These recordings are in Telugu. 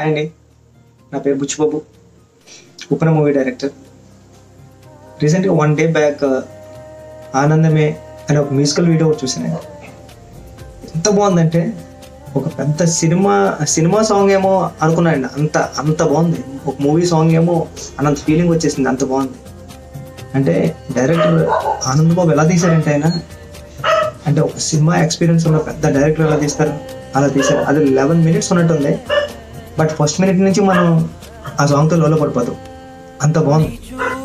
హాయ్ అండి నా పేరు బుచ్చిబాబు ఉప్పన మూవీ డైరెక్టర్ రీసెంట్గా వన్ డే బ్యాక్ ఆనందమే అనే ఒక మ్యూజికల్ వీడియో ఒకటి చూసాను నేను. ఎంత బాగుందంటే ఒక పెద్ద సినిమా సినిమా సాంగ్ ఏమో అనుకున్నాను అంత అంత బాగుంది ఒక మూవీ సాంగ్ ఏమో అన్నంత ఫీలింగ్ వచ్చేసింది అంత బాగుంది అంటే డైరెక్టర్ ఆనంద్ బాబు ఎలా తీశారంటే ఆయన అంటే ఒక సినిమా ఎక్స్పీరియన్స్ ఉన్న పెద్ద డైరెక్టర్ ఎలా తీస్తారు అలా తీశారు అది లెవెన్ మినిట్స్ ఉన్నట్టుంది బట్ ఫస్ట్ మినిట్ నుంచి మనం ఆ సాంగ్తో లోలో పడిపోతాం అంత బాగుంది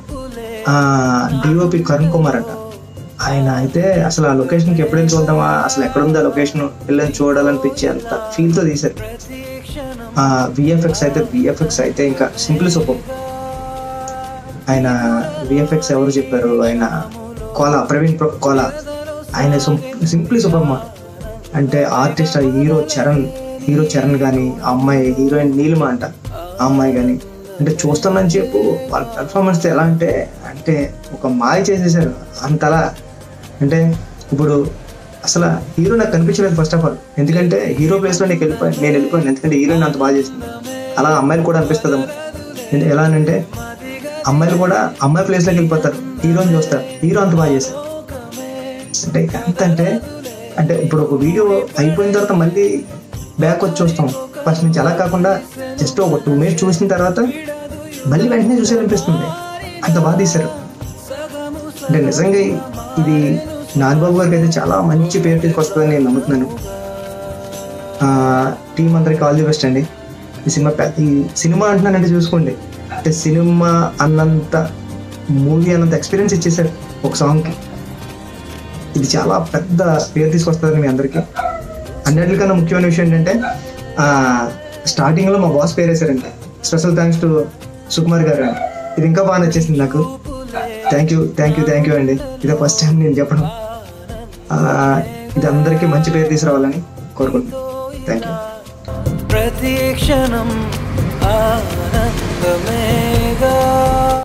డిఓపి కరుణ్ కుమార్ అంట ఆయన అయితే అసలు ఆ లొకేషన్కి ఎప్పుడైనా చూద్దామా అసలు ఎక్కడుంది ఆ లొకేషన్ వెళ్ళని చూడాలనిపించి అంత ఫీల్తో తీశారు విఎఫ్ఎక్స్ అయితే విఎఫ్ఎక్స్ అయితే ఇంకా సింపుల్ సూపర్ ఆయన విఎఫ్ఎక్స్ ఎవరు చెప్పారు ఆయన కోలా ప్రవీణ్ ప్ర- కోలా ఆయన సింప్లీ సూపర్ మా అంటే artist hero Charan hero Charan కానీ ఆ అమ్మాయి హీరోయిన్ నీలిమ అంట ఆ అమ్మాయి కానీ అంటే చూస్తామని చెప్పు వాళ్ళ పెర్ఫార్మెన్స్ ఎలా అంటే అంటే ఒక మాయ చేసేసారు అంతలా అంటే ఇప్పుడు అసలు హీరో నాకు కనిపించలేదు ఫస్ట్ ఆఫ్ ఆల్ ఎందుకంటే హీరో ప్లేస్లో నేను వెళ్ళిపోయాను నేను వెళ్ళిపోయాను ఎందుకంటే హీరోయిన్ అంత బాగా చేసింది అలా అమ్మాయిలు కూడా అనిపిస్తుంది ఎందు- ఎలా అంటే అమ్మాయిలు కూడా అమ్మాయి ప్లేస్లోకి వెళ్ళిపోతారు హీరోని చూస్తారు హీరో అంత బాగా చేశారు అంటే ఎంత అంటే అంటే ఇప్పుడు ఒక వీడియో అయిపోయిన తర్వాత మళ్ళీ బ్యాక్ వచ్చి చూస్తాం ఫస్ట్ నుంచి అలా కాకుండా జస్ట్ ఒక టూ మినిట్స్ చూసిన తర్వాత మళ్ళీ వెంటనే చూసేయాలనిపిస్తుంది అంత బాగా తీశారు అంటే నిజంగా ఇది నాగబాబు గారికి అయితే చాలా మంచి పేరు తీసుకొస్తుందని నేను నమ్ముతున్నాను టీం అందరికి ఆల్ ది బెస్ట్ అండి ఈ సినిమా పె- ఈ సినిమా అంటున్నానంటే చూసుకోండి అంటే సినిమా అన్నంత మూవీ అన్నంత ఎక్స్పీరియన్స్ ఇచ్చేసారు ఒక సాంగ్కి ఇది చాలా పెద్ద పేరు తీసుకొస్తుంది మీ అందరికీ అన్నిటికన్నా ముఖ్యమైన విషయం ఏంటంటే స్టార్టింగ్లో మా బాస్ పేరు వేశారండి స్పెషల్ థ్యాంక్స్ టు సుకుమార్ గారు అండి ఇది ఇంకా బాగా నచ్చేసింది నాకు thank you thank you thank you అండి ఇదే ఫస్ట్ టైం నేను చెప్పడం ఆ, ఇది అందరికీ మంచి పేరు తీసుకురావాలని కోరుకుంటున్నాను థ్యాంక్ యూ ప్రతి క్షణం ఆనందమేగా